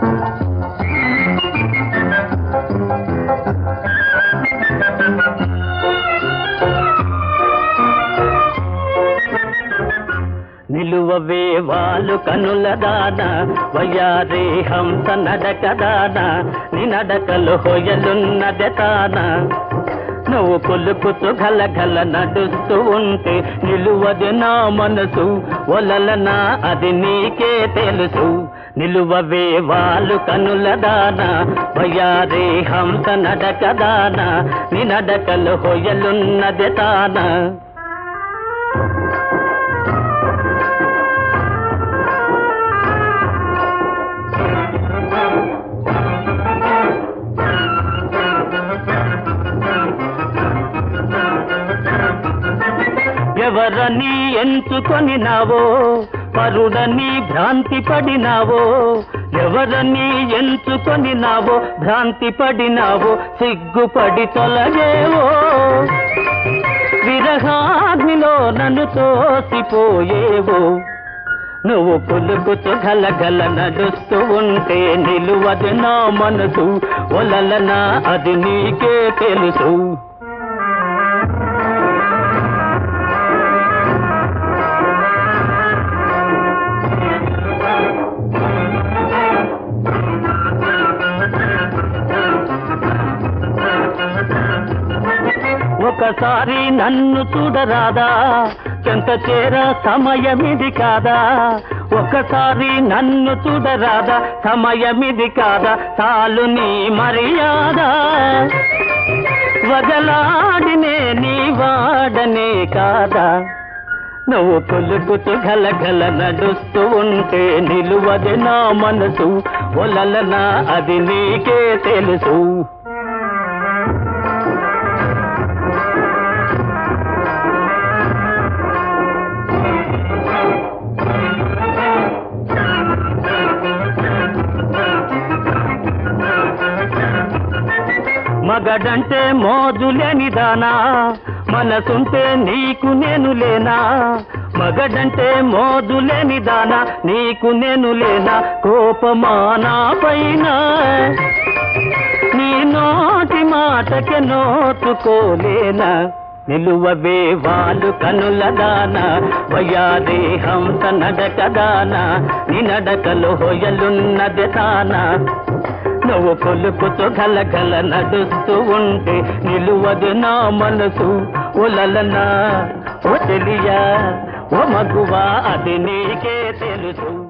నిలువవే వాళ్ళు కనుల దాన వయ్యారే హంస నడక దాన నీ నడకలు హొయలున్నదె తాన నువ్వు కొలుకుతూ గల గల నడుస్తూ ఉంటే నిలువది నా మనసు ఒలలనా అది నీకే తెలుసు నిలువవే వాళ్ళు కనుల దాన వయ్యారే హంస నడక దాన నీ నడకలు హొయలున్నదె తాన ఎవరని ఎంచుకొని నావో పరుడని భ్రాంతి పడినావో ఎవరని ఎంచుకొని నావో భ్రాంతి పడినావో సిగ్గుపడి తొలగేవో విరహాగ్నిలో నన్ను తోసిపోయేవో నువ్వు పులుకుతూ గలగల నడుస్తూ ఉంటే నిలువదు నా మనసు ఒలలనా అది నీకే తెలుసు ఒకసారి నన్ను చూడరాదా చెంత చేర సమయమిది కాదా ఒకసారి నన్ను చూడరాదా సమయమిది కాదా చాలు నీ మర్యాద వగలాడినే నీ వాడనే కాదా నువ్వు కొలుపుతూ గలగల నడుస్తూ ఉంటే నిలువది నా మనసు ఒలలనా అది నీకే తెలుసు మగడంటే మోజులేని దానా మనసుంటే నీకు నేను లేనా మగడంటే మోజులేని దానా నీకు నేను లేనా కోపమానా పైన నీ నోటి మాటకి నోచుకోలేనా నిలువవే వాళ్ళు కనుల దాన వయాదే హంస నడక దాన నీ నడకలు హొయలున్నది తానా నువ్వు కొలుకుతూ గలగల నడుస్తూ ఉంటే నిలువదు నా మనసు ఒలలనా ఓ తెలియా ఓ మగువా అది నీకే తెలుసు